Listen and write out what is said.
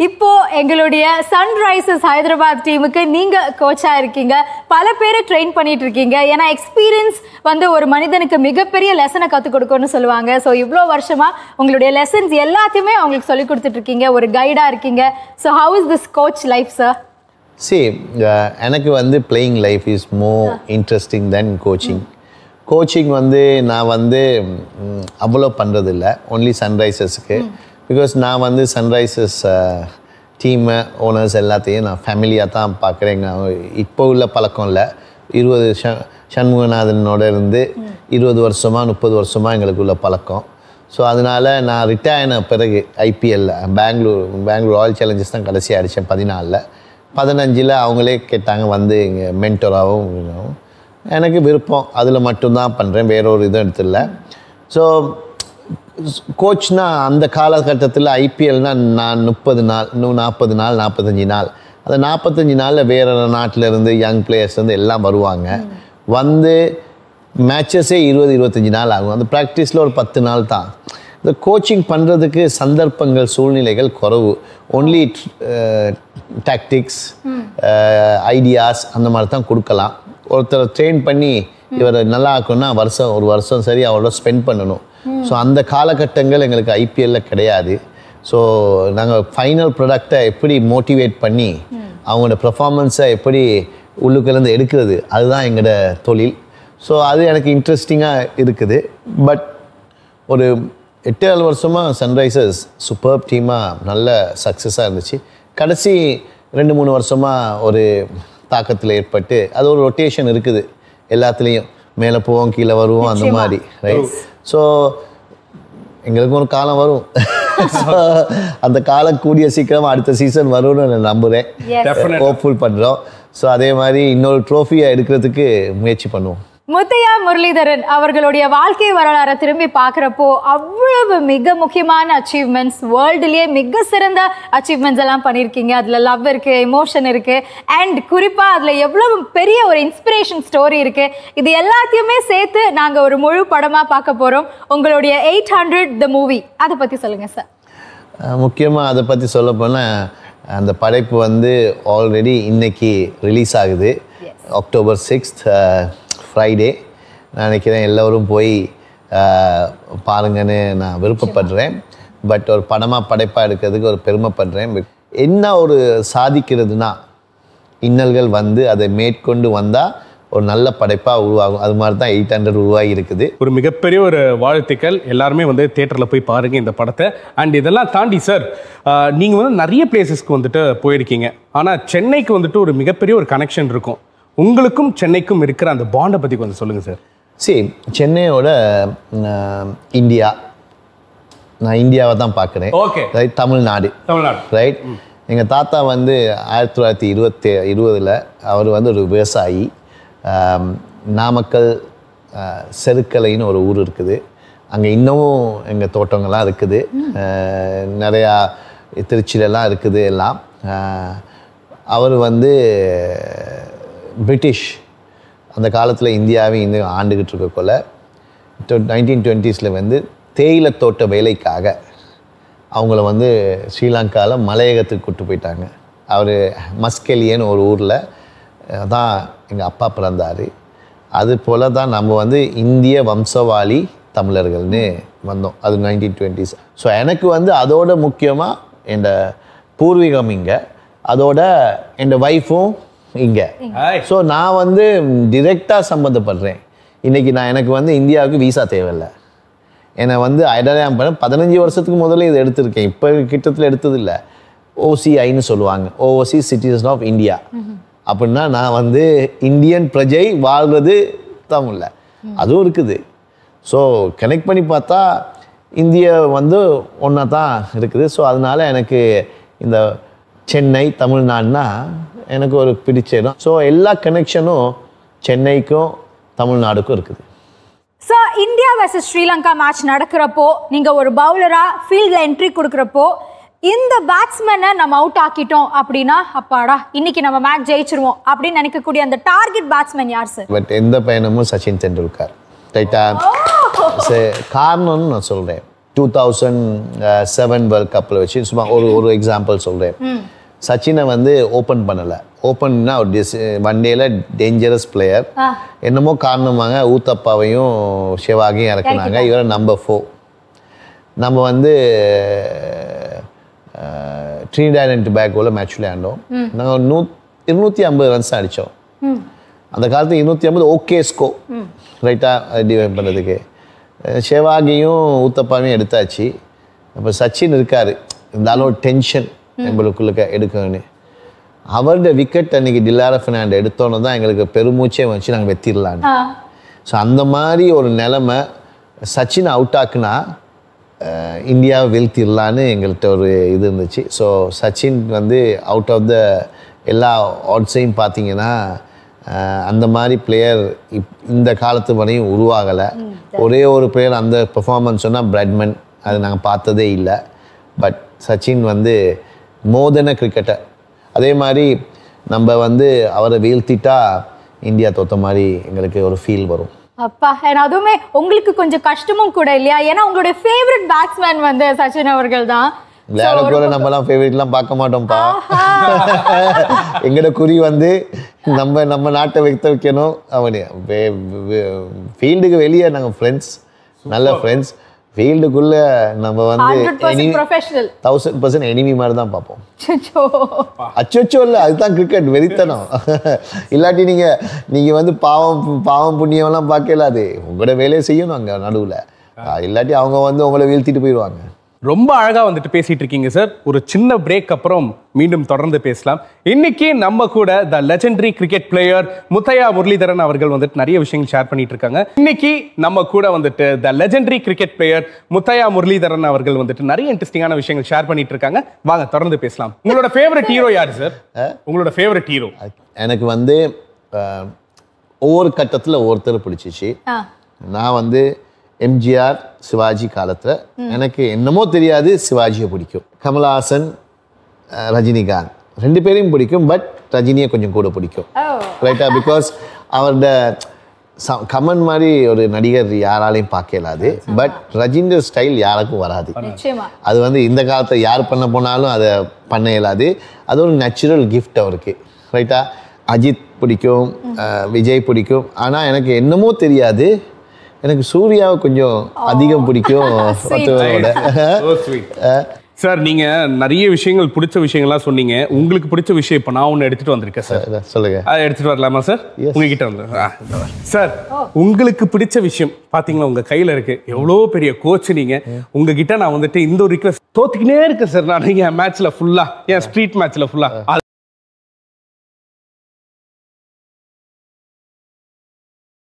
இப்போ எங்களுடைய சன்ரைசர்ஸ் ஹைதராபாத் டீமுக்கு நீங்க கோச்சா இருக்கீங்க பல பேரை ட்ரெயின் பண்ணிட்டு இருக்கீங்க ஏன்னா எக்ஸ்பீரியன்ஸ் வந்து ஒரு மனிதனுக்கு மிகப்பெரிய லெசனை கற்றுக் கொடுக்கும்னு சொல்லுவாங்க ஸோ இவ்வளோ வருஷமா உங்களுடைய லெசன்ஸ் எல்லாத்தையுமே அவங்களுக்கு சொல்லி கொடுத்துட்டு இருக்கீங்க ஒரு கைடா இருக்கீங்க so how is this coach life sir see uh, எனக்கு வந்து playing life is more interesting then coaching coaching வந்து நான் வந்து ம், அவ்வளோ பண்ணுறதில்ல ஒன்லி சன்ரைசர்ஸுக்கு பிகாஸ் நான் வந்து சன்ரைசர்ஸ் டீமு ஓனர்ஸ் எல்லாத்தையும் நான் ஃபேமிலியாக தான் பார்க்குறேன் இப்போ உள்ள பழக்கம் இல்லை இருபது ஷ சண்முகநாதனோட இருந்து இருபது வருஷமாக முப்பது வருஷமாக எங்களுக்கு உள்ள பழக்கம் ஸோ அதனால நான் ரிட்டையர் ஆன பிறகு ஐபிஎல்ல பெங்களூர் பெங்களூர் ராயல் சேலஞ்சர்ஸ் தான் கடைசியாக அடித்தேன் பதினாலில் பதினஞ்சில் அவங்களே கேட்டாங்க வந்து இங்கே மென்டராகவும் எனக்கு விருப்பம் அதில் மட்டும்தான் பண்ணுறேன் வேற ஒரு இதுவும் எடுத்துல ஸோ கோச்னா அந்த காலகட்டத்தில் ஐபிஎல்னா நான் முப்பது நாள் இன்னும் நாற்பது நாள் நாற்பத்தஞ்சு நாள் அந்த நாற்பத்தஞ்சு நாளில் வேற நாட்டில் இருந்து யங் பிளேயர்ஸ் வந்து எல்லாம் வருவாங்க வந்து மேட்சஸே இருபது இருபத்தஞ்சி நாள் ஆகும் அந்த ப்ராக்டிஸில் ஒரு பத்து நாள் தான் இந்த கோச்சிங் பண்ணுறதுக்கு சந்தர்ப்பங்கள் சூழ்நிலைகள் குறைவு ஒன்லி டாக்டிக்ஸ் ஐடியாஸ் அந்த மாதிரி தான் கொடுக்கலாம் ஒருத்தர் ட்ரெயின் பண்ணி இவரை நல்லா ஆக்கணும்னா வருஷம் ஒரு வருஷம் சரி அவரோட ஸ்பெண்ட் பண்ணணும் ஸோ அந்த காலகட்டங்கள் எங்களுக்கு ஐபிஎல்ல கிடையாது ஸோ நாங்கள் ஃபைனல் ப்ராடக்டை எப்படி மோட்டிவேட் பண்ணி அவங்களோட பெர்ஃபார்மன்ஸை எப்படி உள்ளுக்குலேருந்து எடுக்கிறது அதுதான் எங்களோட தொழில் ஸோ அது எனக்கு இன்ட்ரெஸ்டிங்காக இருக்குது பட் ஒரு எட்டு ஏழு வருஷமாக சன்ரைசர்ஸ் சூப்பர் டீமாக நல்ல சக்ஸஸாக இருந்துச்சு கடைசி ரெண்டு மூணு வருஷமாக ஒரு தாக்கத்தில் ஏற்பட்டு அது ஒரு ரொட்டேஷன் இருக்குது எல்லாத்துலேயும் மேலே போவோம் கீழே வருவோம் அந்த மாதிரி ரைட் ஸோ எங்களுக்கு ஒரு காலம் வரும் So, அந்த காலம் கூடிய சீக்கிரம் அடுத்த சீசன் வரும்னு நான் நம்புகிறேன் Yes. ஹோப்ஃபுல் பண்ணுறோம் ஸோ அதே மாதிரி இன்னொரு ட்ரோஃபியை எடுக்கிறதுக்கு முயற்சி பண்ணுவோம் முத்தையா முரளிதரன் அவர்களுடைய வாழ்க்கை வரலாறை திரும்பி பார்க்குறப்போ அவ்வளவு மிக முக்கியமான அச்சீவ்மெண்ட்ஸ் வேர்ல்டுலேயே மிக சிறந்த அச்சீவ்மெண்ட்ஸ் எல்லாம் பண்ணியிருக்கீங்க அதில் லவ் இருக்கு எமோஷன் இருக்கு அண்ட் குறிப்பாக அதில் எவ்வளவு பெரிய ஒரு இன்ஸ்பிரேஷன் ஸ்டோரி இருக்கு இது எல்லாத்தையுமே சேர்த்து நாங்கள் ஒரு முழு படமாக பார்க்க போகிறோம் உங்களுடைய எயிட் ஹண்ட்ரட் த மூவி அதை பற்றி சொல்லுங்க சார் முக்கியமாக அதை பற்றி சொல்ல போனால் அந்த படைப்பு வந்து ஆல்ரெடி இன்னைக்கு ரிலீஸ் ஆகுது அக்டோபர் சிக்ஸ்த் ஃப்ரைடே நான் நினைக்கிறேன் எல்லோரும் போய் அஹ், பாருங்கன்னு நான் விருப்பப்படுறேன் பட் ஒரு படமாக படைப்பாக எடுக்கிறதுக்கு ஒரு பெருமைப்படுறேன் But என்ன ஒரு சாதிக்கிறதுனா இன்னல்கள் வந்து அதை மேற்கொண்டு வந்தால் ஒரு நல்ல படைப்பாக உருவாகும் அது மாதிரி தான் எயிட் ஹண்ட்ரட் உருவாகி இருக்குது ஒரு மிகப்பெரிய ஒரு வாழ்த்துக்கள் எல்லாருமே வந்து தேட்டரில் போய் பாருங்க இந்த படத்தை அண்ட் இதெல்லாம் தாண்டி சார் நீங்கள் வந்து நிறைய பிளேசஸ்க்கு வந்துட்டு போயிருக்கீங்க ஆனால் சென்னைக்கு வந்துட்டு ஒரு மிகப்பெரிய ஒரு கனெக்ஷன் இருக்கும் உங்களுக்கும் சென்னைக்கும் இருக்கிற அந்த பாண்டை பற்றி கொஞ்சம் சொல்லுங்கள் சார் சரி சென்னையோட அஹ், இந்தியா நான் இந்தியாவை தான் பார்க்குறேன் Okay. Right Tamil Nadu Tamil Nadu right எங்கள் தாத்தா வந்து ஆயிரத்தி தொள்ளாயிரத்தி இருபத்தி இருபதில் அவர் வந்து ஒரு விவசாயி ஆம், நாமக்கல் அஹ், செருக்கலைன்னு ஒரு ஊர் இருக்குது அங்கே இன்னமும் எங்கள் தோட்டங்கள்லாம் இருக்குது அஹ், நிறையா திருச்சியிலலாம் இருக்குது எல்லாம் அஹ், அவர் வந்து பிரிட்டிஷ் அந்த காலத்தில் இந்தியாவை இன்னும் ஆண்டுகிட்டு இருக்கக்குள்ள நைன்டீன் டுவெண்ட்டீஸில் வந்து தேயிலை தோட்ட வேலைக்காக அவங்கள வந்து ஸ்ரீலங்காவில் மலையகத்துக்கு கூட்டு போயிட்டாங்க அவர் மஸ்கெலியன்னு ஒரு ஊரில் தான் எங்கள் அப்பா பிறந்தார் அது போல் தான் நம்ம வந்து இந்திய வம்சவாளி தமிழர்கள்னு வந்தோம் அது நைன்டீன் டுவெண்ட்டிஸ் ஸோ எனக்கு வந்து அதோட முக்கியமாக என் பூர்வீகம் இங்கே அதோட என் ஒய்ஃபும் இங்கே Hi. ஸோ நான் வந்து டிரெக்டாக சம்மந்தப்படுறேன் இன்றைக்கி நான் எனக்கு வந்து இந்தியாவுக்கு வீசா தேவையில்லை என்னை வந்து ஐடரியாம் பண்ண பதினஞ்சு வருஷத்துக்கு முதல்ல இதை எடுத்திருக்கேன் இப்போ கிட்டத்தில் எடுத்தது இல்லை ஓசிஐன்னு சொல்லுவாங்க ஓசி சிட்டிசன் ஆஃப் இந்தியா அப்படின்னா நான் வந்து இந்தியன் பிரஜை வாழ்றது தமிழில் அதுவும் இருக்குது ஸோ கனெக்ட் பண்ணி பார்த்தா இந்திய வந்து ஒன்றா தான் இருக்குது ஸோ அதனால எனக்கு இந்த சென்னை தமிழ்நாடுனா எனக்கு ஒரு பிடிச்ச இடம் ஸோ எல்லா கனெக்ஷனும் சென்னைக்கும் தமிழ்நாடுக்கும் இருக்குது so India versus Sri Lanka match நடக்கிறப்போ நீங்கள் ஒரு பவுலராக ஃபீல்டில் என்ட்ரி கொடுக்குறப்போ இந்த பேட்ஸ்மேனை நம்ம அவுட் ஆக்கிட்டோம் அப்படின்னா அப்பாடா இன்னைக்கு நம்ம மேட்ச் ஜெயிச்சிருவோம் அப்படின்னு நினைக்கக்கூடிய அந்த டார்கெட் பேட்ஸ்மேன் யார் சார் பட் எந்த பையனும் சச்சின் தெண்டுல்கர் ரைட்டா சரி காரணம்னு நான் சொல்கிறேன் டூ தௌசண்ட் செவன் வேர்ல்ட் கப்பில் வச்சு சும்மா ஒரு ஒரு எக்ஸாம்பிள் சொல்கிறேன் சச்சினை வந்து ஓப்பன் பண்ணலை ஓப்பன்னா ஒரு டிஸ் ஒன் டேல டேஞ்சரஸ் பிளேயர் என்னமோ காரணமாக ஊத்தப்பாவையும் சிவாகையும் இறக்குனாங்க இவரை நம்பர் ஃபோர் நம்ம வந்து ட்ரீடாட் அண்ட் பேக்கோவில் மேட்ச் விளையாண்டோம் நாங்கள் நூ இருநூற்றி ஐம்பது ரன்ஸ் அடித்தோம் அந்த காலத்து இருநூற்றி ஐம்பது ஓகே ஸ்கோ ரைட்டாக டிவைட் பண்ணுறதுக்கு ஷேவாகியும் ஊத்தப்பாவையும் எடுத்தாச்சு அப்போ சச்சின் இருக்கார் இருந்தாலும் ஒரு டென்ஷன் எங்களுக்குள்ள எடுக்கணும்னு அவருடைய விக்கெட் அன்னைக்கு டில்லார ஃபினாண்ட் எடுத்தோன்னு தான் எங்களுக்கு பெருமூச்சே வந்துச்சு நாங்கள் வெத்திடலான்னு ஸோ அந்த மாதிரி ஒரு நிலைமை சச்சின் அவுட் ஆக்குனா அஹ், இந்தியாவை வீழ்த்திடலான்னு எங்கள்கிட்ட ஒரு இது இருந்துச்சு ஸோ சச்சின் வந்து அவுட் ஆஃப் த எல்லா ஆட்ஸையும் பார்த்தீங்கன்னா அஹ், அந்த மாதிரி பிளேயர் இப் இந்த காலத்து வரையும் உருவாகலை ஒரே ஒரு பிளேயர் அந்த பெர்ஃபார்மன்ஸ் சொன்னால் பிரெட்மன் அது நாங்கள் பார்த்ததே இல்லை பட் சச்சின் வந்து மோதன கிரிக்கெட்டர் அதே மாதிரி நம்ம வந்து அவரை வீழ்த்திட்டா இந்தியா தோத்த மாதிரி எங்களுக்கு ஒரு ஃபீல் வரும் அப்பா and அதுவுமே உங்களுக்கு கொஞ்சம் கஷ்டமும் கூட இல்லையா ஏன்னா உங்களுடைய ஃபேவரட் பேட்ஸ்மேன் வந்து சச்சின் அவர்கள் தான் விளையாட கூட நம்மலாம் ஃபேவரட்லாம் பார்க்க மாட்டோம்ப்பா எங்கட குறி வந்து நம்ம நம்ம நாட்டை வைத்த வைக்கணும் அவனு ஃபீல்டுக்கு வெளியே நாங்கள் ஃப்ரெண்ட்ஸ் நல்ல ஃப்ரெண்ட்ஸ் ஃபீல்டுக்குள்ள நம்ம வந்து hundred percent professional thousand percent enemy மாதிரி தான் பார்ப்போம் அச்சோ அச்சோ இல்லை அதுதான் கிரிக்கெட் வெறித்தனம் இல்லாட்டி நீங்க நீங்க வந்து பாவம் பாவம் புண்ணியம்லாம் பார்க்க இல்லாது உங்களோட வேலையை செய்யணும் அங்க நடுவுல இல்லாட்டி அவங்க வந்து உங்களை வீழ்த்திட்டு போயிடுவாங்க ரொம்ப அழகா வந்துட்டு பேசிட்டு இருக்கீங்க சார் ஒரு சின்ன பிரேக் அப்புறம் மீண்டும் தொடர்ந்து பேசலாம் இன்னைக்கு நம்ம கூட the legendary cricket player Muttiah Muralitharan அவர்கள் வந்துட்டு நிறைய விஷயங்கள் ஷேர் பண்ணிட்டு இருக்காங்க இன்னைக்கு நம்ம கூட வந்துட்டு the legendary cricket player Muttiah Muralitharan அவர்கள் வந்துட்டு நிறைய இன்ட்ரெஸ்டிங்கான விஷயங்கள் ஷேர் பண்ணிட்டு இருக்காங்க வாங்க தொடர்ந்து பேசலாம் உங்களோட ஃபேவரட் ஹீரோ யாரு சார் உங்களோட ஃபேவரட் ஹீரோ எனக்கு வந்து அஹ், ஒவ்வொரு கட்டத்துல ஒவ்வொருத்தர் பிடிச்சிச்சு ஆ நான் வந்து எம்ஜிஆர் சிவாஜி காலத்துல எனக்கு என்னமோ தெரியாது சிவாஜியை பிடிக்கும் கமலஹாசன் அஹ், ரஜினிகாந்த் ரெண்டு பேரையும் பிடிக்கும் பட் ரஜினியை கொஞ்சம் கூட பிடிக்கும் ஓ ரைட்டா பிகாஸ் அவரோட ச- கமன் மாதிரி ஒரு நடிகர் யாராலையும் பார்க்க இயலாது பட் ரஜினியோட ஸ்டைல் யாருக்கும் வராது நிச்சயமா அது வந்து இந்த காலத்தை யார் பண்ண போனாலும் அதை பண்ண இயலாது அது ஒரு நேச்சுரல் கிஃப்ட் அவருக்கு ரைட்டா அஜித் பிடிக்கும் அஹ், விஜய் பிடிக்கும் ஆனால் எனக்கு என்னமோ தெரியாது எனக்கு சூர்யாவை கொஞ்சம் அதிகம் பிடிக்கும் மற்றவரோட சார் நீங்க நிறைய விஷயங்கள் பிடிச்ச விஷயங்கள்லாம் சொன்னீங்க உங்களுக்கு பிடிச்ச விஷயம் இப்ப நான் ஒண்ணு எடுத்துட்டு வந்திருக்கேன் சார் சொல்லுங்க அதை எடுத்துட்டு வரலாமா சார் உங்ககிட்ட வந்து ஆ, இதோ வரேன். சார் உங்களுக்கு பிடிச்ச விஷயம் பாத்தீங்களா உங்க கையில இருக்கு எவ்வளோ பெரிய கோச் நீங்க உங்ககிட்ட நான் வந்துட்டு இந்த ஒரு ரிக்வஸ்ட் தோத்துக்கினே இருக்கேன் சார் நான் என் மேட்ச்ல ஃபுல்லா என் ஸ்ட்ரீட் மேட்ச்ல ஃபுல்லா